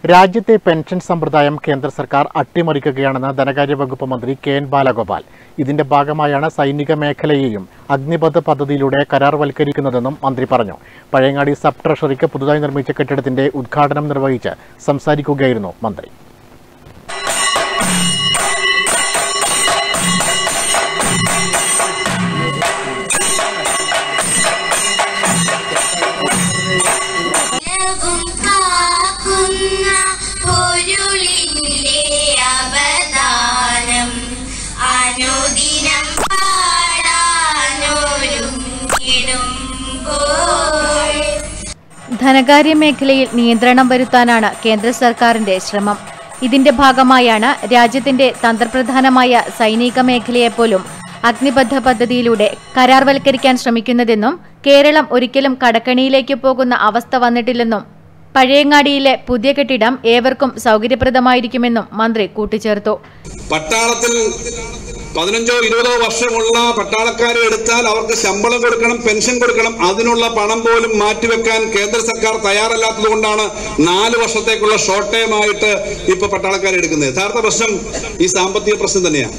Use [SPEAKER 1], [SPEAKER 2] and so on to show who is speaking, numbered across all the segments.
[SPEAKER 1] രാജ്യത്തെ പെൻഷൻ സമ്പ്രദായം കേന്ദ്ര സർക്കാർ അട്ടിമറിക്കുകയാണെന്ന് ധനകാര്യ വകുപ്പ് മന്ത്രി കെ എൻ ബാലഗോപാൽ ഇതിന്റെ ഭാഗമായാണ് സൈനിക മേഖലയെയും അഗ്നിപഥ പദ്ധതിയിലൂടെ കരാർവൽക്കരിക്കുന്നതെന്നും മന്ത്രി പറഞ്ഞു പഴയങ്ങാടി സബ് ട്രഷറിക്ക് പുതുതായി നിർമ്മിച്ച കെട്ടിടത്തിന്റെ ഉദ്ഘാടനം നിർവഹിച്ച് സംസാരിക്കുകയായിരുന്നു മന്ത്രി
[SPEAKER 2] ഉലകും കാക്കുന്ന പൊരുളിന്റെ അവദാനം അനുദിനം പാടാനൊരുങ്ങിടുമ്പോൾ
[SPEAKER 3] ധനകാര്യ മേഖലയിൽ നിയന്ത്രണം വരുത്താനാണ് കേന്ദ്ര സർക്കാരിന്റെ ശ്രമം ഇതിന്റെ ഭാഗമായാണ് രാജ്യത്തിന്റെ തന്ത്രപ്രധാനമായ സൈനിക മേഖലയെപ്പോലും അഗ്നിബദ്ധ പദ്ധതിയിലൂടെ കരാർവൽക്കരിക്കാൻ ശ്രമിക്കുന്നതെന്നും കേരളം ഒരിക്കലും കടക്കണിയിലേക്ക് പോകുന്ന അവസ്ഥ വന്നിട്ടില്ലെന്നും പഴയങ്ങാടിയിലെ പുതിയ കെട്ടിടം ഏവർക്കും സൗകര്യപ്രദമായിരിക്കുമെന്നും മന്ത്രി കൂട്ടിച്ചേർത്തു
[SPEAKER 4] പട്ടാളത്തിൽ പതിനഞ്ചോ ഇരുപതോ വർഷമുള്ള പട്ടാളക്കാരെ എടുത്താൽ അവർക്ക് ശമ്പളം കൊടുക്കണം പെൻഷൻ കൊടുക്കണം അതിനുള്ള പണം പോലും മാറ്റിവെക്കാൻ കേന്ദ്ര സർക്കാർ തയ്യാറല്ലാത്തത് കൊണ്ടാണ് നാല് വർഷത്തേക്കുള്ള ഷോർട്ട് ടൈം ആയിട്ട് ഇപ്പൊ പട്ടാളക്കാരെ എടുക്കുന്നത് യഥാർത്ഥ പ്രശ്നം ഈ സാമ്പത്തിക പ്രശ്നം തന്നെയാണ്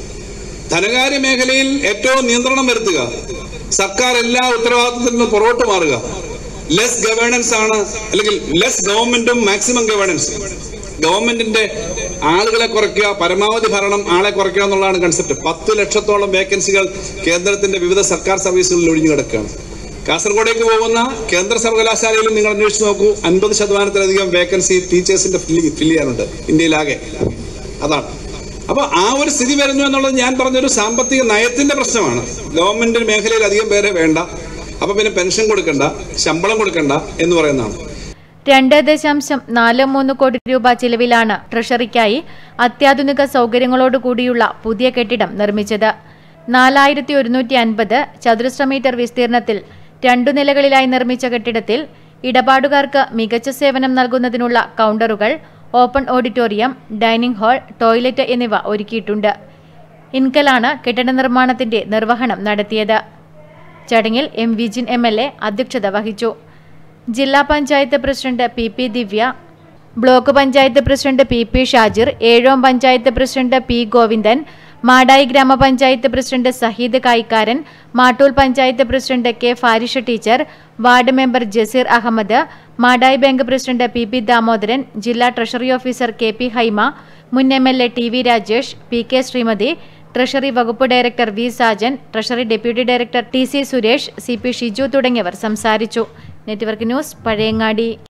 [SPEAKER 4] ധനകാര്യ മേഖലയിൽ ഏറ്റവും നിയന്ത്രണം വരുത്തുക സർക്കാർ എല്ലാ ഉത്തരവാദിത്തത്തിൽ നിന്നും പുറകോട്ട് മാറുക ലെസ് ഗവേണൻസ് ആണ് അല്ലെങ്കിൽ ലെസ് ഗവൺമെന്റും മാക്സിമം ഗവേണൻസ് ഗവൺമെന്റിന്റെ ആളുകളെ കുറയ്ക്കുക പരമാവധി ഭരണം ആളെ കുറയ്ക്കുക എന്നുള്ളതാണ് കൺസെപ്റ്റ് പത്ത് ലക്ഷത്തോളം വേക്കൻസികൾ കേന്ദ്രത്തിന്റെ വിവിധ സർക്കാർ സർവീസുകളിൽ ഒഴിഞ്ഞു കിടക്കുകയാണ് കാസർഗോഡേക്ക് പോകുന്ന കേന്ദ്ര സർവകലാശാലയിലും നിങ്ങൾ അന്വേഷിച്ച് നോക്കൂ അൻപത് ശതമാനത്തിലധികം വേക്കൻസി ടീച്ചേഴ്സിന്റെ ഫില്ല് ഫില്ല് ചെയ്യാനുണ്ട് ഇന്ത്യയിലാകെ അതാണ് അപ്പൊ ആ ഒരു സ്ഥിതി വരുന്നു എന്നുള്ളത് ഞാൻ പറഞ്ഞൊരു സാമ്പത്തിക നയത്തിന്റെ പ്രശ്നമാണ് ഗവൺമെന്റ് മേഖലയിൽ അധികം പേരെ വേണ്ട അപ്പൊ പിന്നെ പെൻഷൻ കൊടുക്കണ്ട ശമ്പളം കൊടുക്കണ്ട എന്ന് പറയുന്നതാണ്
[SPEAKER 3] രണ്ട് ദശാംശം നാല് മൂന്ന് കോടി രൂപ ചിലവിലാണ് ട്രഷറിക്കായി അത്യാധുനിക സൗകര്യങ്ങളോടുകൂടിയുള്ള പുതിയ കെട്ടിടം നിർമ്മിച്ചത് നാലായിരത്തി ഒരുന്നൂറ്റി അൻപത് ചതുരശ്ര മീറ്റർ വിസ്തീർണത്തിൽ രണ്ടു നിലകളിലായി നിർമ്മിച്ച കെട്ടിടത്തിൽ ഇടപാടുകാർക്ക് മികച്ച സേവനം നൽകുന്നതിനുള്ള കൗണ്ടറുകൾ open auditorium dining hall toilet എന്നിവ ഒരുക്കിയിട്ടുണ്ട് ഇൻകലാണ് കെട്ടിട നിർമ്മാണത്തിന്റെ നിർവഹണം നടത്തിയത് ചടങ്ങിൽ M Vijin M L A അധ്യക്ഷത വഹിച്ചു ജില്ലാ panchayat president P P Divya block panchayat president P P Shajir Ezhome panchayat president P Govindan Madayi ഗ്രാമപഞ്ചായത്ത് president Saheed Kayikkaran Mattool panchayat president K Farisha teacher ward member Jaseer Ahammed Madayi bank president P P Damodaran ജില്ലാ treasury officer K P Haima മുൻ M L A T V Rajesh P K Sreemathi treasury വകുപ്പ് director V Sajan treasury deputy director T C Suresh C P Shiju തുടങ്ങിയവർ സംസാരിച്ചു network news Pazhayangadi